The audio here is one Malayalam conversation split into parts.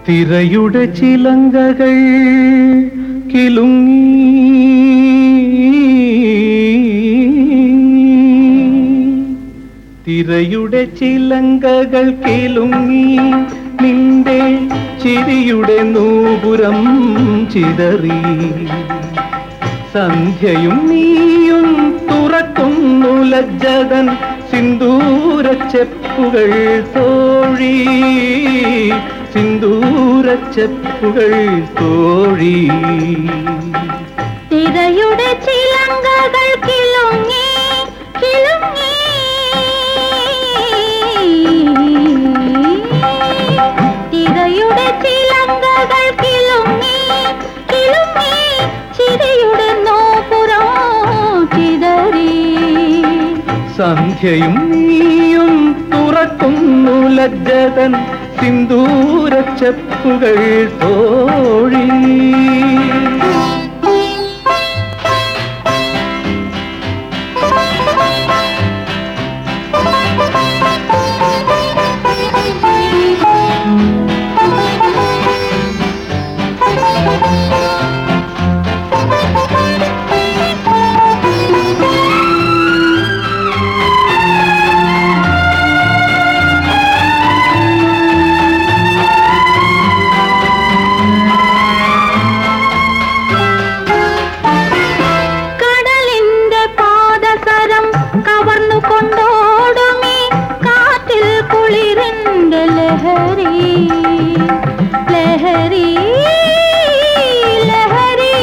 തിരയുടെ ചിലങ്കകൾ കിലുങ്ങി തിരയുടെ ചിലങ്കകൾ കിലുങ്ങി നിന്റെ ചിരിയുടെ നൂപുരം ചിതറി സന്ധ്യയും നീയും തുറക്കുന്നു ലജ്ജതൻ സിന്ദൂരച്ചെപ്പുകൾ തോഴി സിന്ദൂരച്ചെപ്പുകൾ തോഴി തിരയുടെ ചിലങ്കകൾ കിളുങ്ങി കിളുങ്ങി തിരയുടെ ചിലങ്കകൾ കിളുങ്ങി കിളുങ്ങി ചിരിയുടെ നോപുറം ചിതറി സന്ധ്യയും നീയും തുറക്കുന്നു ലജ്ജതൻ സിന്ദൂരച്ചെപ്പുകൾ തോഴി കടലിന്റെ പാദസരം കവർന്നു കൊണ്ടോടുമീ കാറ്റിൽ കുളിരിന്റെ ലഹരി ലഹരി ലഹരി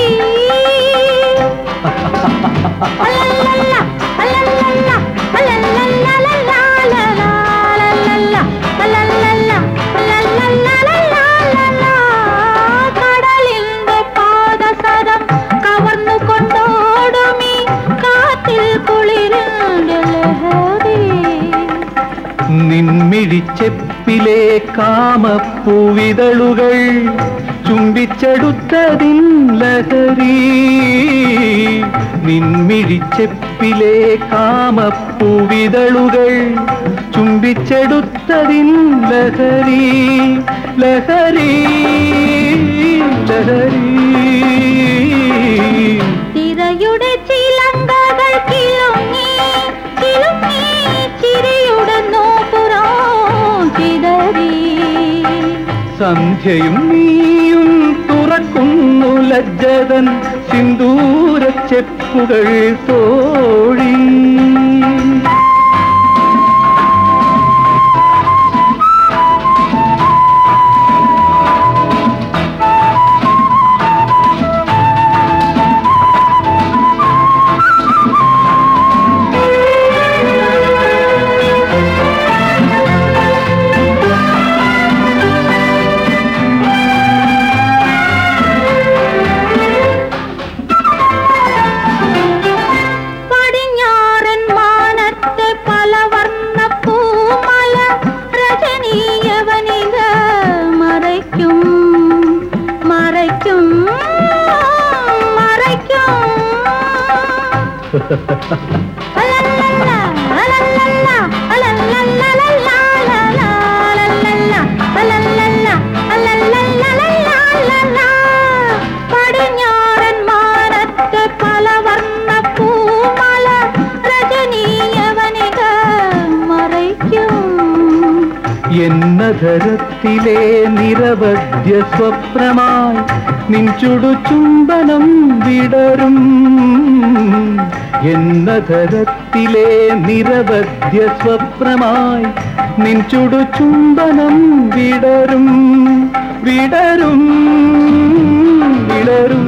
അലല്ലല്ല, അലല്ലല്ല, അലല്ലല്ലലലാലലാ, അലല്ലല്ല, അലല്ലല്ല, അലല്ലല്ലലലാലലാ. കടലിന്റെ പാദസരം കവർന്നു കൊണ്ടോടുമീ കാറ്റിൽ കുളിരിന്റെ ലഹരി നിൻമിഴിച്ചെപ്പിലെ കാമപ്പൂവിതളുകൾ ചുംബിച്ചെടുത്തതിൻ ലഹരി നിൻമിഴിച്ചെപ്പിലെ കാമപ്പൂവിതളുകൾ ചുംബിച്ചെടുത്തതിൻ ലഹരി ലഹരി ലഹരി തിരയുടെ ചിലങ്കകൾ കിളുങ്ങി കിളുങ്ങി ചിരിയുടെ നോപുറം ചിതറി സന്ധ്യയും നീയും തുറക്കുന്നു ലജ്ജതൻ സിന്ദൂരച്ചെപ്പുകൾ തോഴി പടിഞ്ഞാറൻ മാനത്തെ പലവർണ്ണ പൂമല രജനീയവനിക മറയ്ക്കും മറയ്ക്കും മറയ്ക്കും അലല്ലല്ല, അലല്ലല്ല, അലല്ലല്ലലലാലലാ, അലല്ലല്ല, അലല്ലല്ല, അലല്ലല്ലലലാലലാ. പടിഞ്ഞാറൻ മാനത്തെ പലവർണ്ണ പൂമല രജനീയവനിക മറയ്ക്കും എന്നധരത്തിലെ നിരവധ്യ സ്വപ്നമായി നിൻചുടു ചുംബനം വിടരും എന്നധരത്തിലെ നിരവധ്യ സ്വപ്നമായി നിൻചുടു ചുംബനം വിടരും വിടരും വിടരും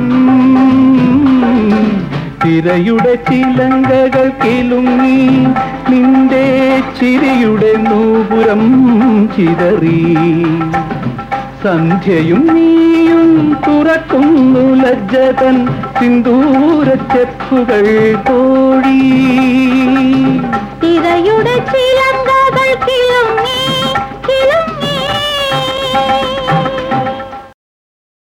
തിരയുടെ ചിലങ്കകൾ കിലുങ്ങി നിന്റെ ചിരിയുടെ നൂപുരം ചിതറി സന്ധ്യയും നീയും തുറക്കുന്നു ലജ്ജതൻ സിന്ദൂരച്ചെപ്പുകൾ തോഴി തിരയുടെ ചിലങ്കകൾ കിളുങ്ങി